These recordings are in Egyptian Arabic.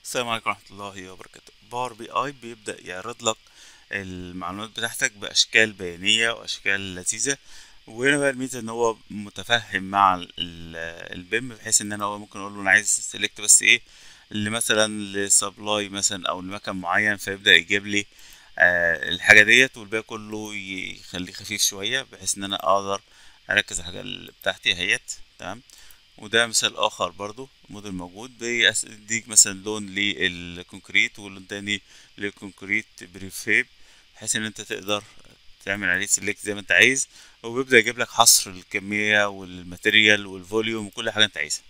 السلام عليكم ورحمة الله وبركاته باور بي اي بيبدأ يعرض لك المعلومات بتاعتك بأشكال بيانية وأشكال لذيذة وهنا بقى الميزة ان هو متفهم مع ال- البيم بحيث ان انا هو ممكن اقول له انا عايز سيلكت بس ايه اللي مثلا لسبلاي مثلا او لمكان معين فيبدأ يجيب لي آه الحاجة ديت والباقي كله يخليه خفيف شوية بحيث ان انا اقدر اركز على الحاجة اللي بتاعتي اهيت تمام وده مثال اخر برضو موديل موجود بيديك مثلا لون للكونكريت واللون تاني للكونكريت بريفيب بحيث ان انت تقدر تعمل عليه سيلكت زي ما انت عايز وبيبدأ يجيب لك حصر الكمية والماتيريال والفوليوم وكل حاجة انت عايزها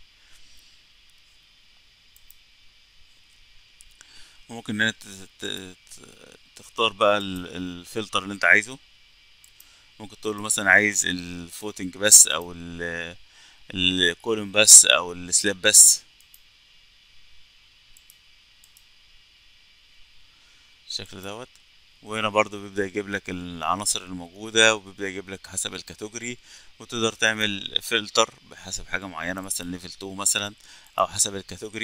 وممكن ان انت ت- ت- تختار بقى ال- الفلتر اللي انت عايزه ممكن تقول له مثلا عايز الفوتنج بس او ال الكولوم بس او السلاب بس الشكل دوت وهنا برضو بيبدأ يجيب لك العناصر الموجودة وبيبدأ يجيب لك حسب الكاتيجوري وتقدر تعمل فلتر بحسب حاجة معينة مثلا ليفل 2 مثلا أو حسب الكاتيجوري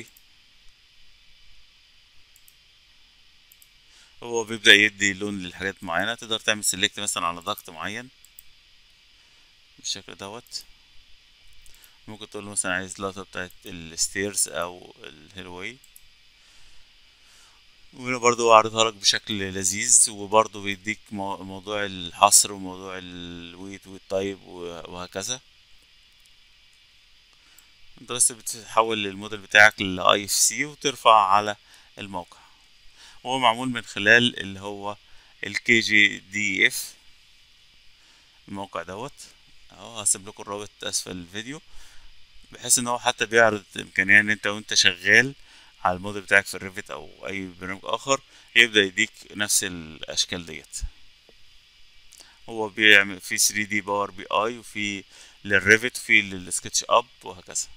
هو بيبدأ يدي لون للحاجات معينة تقدر تعمل سيلكت مثلا على ضغط معين بالشكل دوت ممكن تقول له مثلا عايز اللقطة بتاعت الستيرز أو الهيلواي وهنا برضو عرضها لك بشكل لذيذ وبرضو بيديك مو- موضوع الحصر وموضوع الويت والتايب وهكذا انت بس بتحول الموديل بتاعك ل IFC وترفع على الموقع هو معمول من خلال اللي هو ال KGDF الموقع دوت اهو هسيب لكم الرابط اسفل الفيديو بحيث ان هو حتى بيعرض امكانيه ان انت وانت شغال على الموديل بتاعك في الريفت او اي برنامج اخر يبدأ يديك نفس الاشكال ديت هو بيعمل في 3 دي باور بي اي وفي للريفت وفي للسكتش اب وهكذا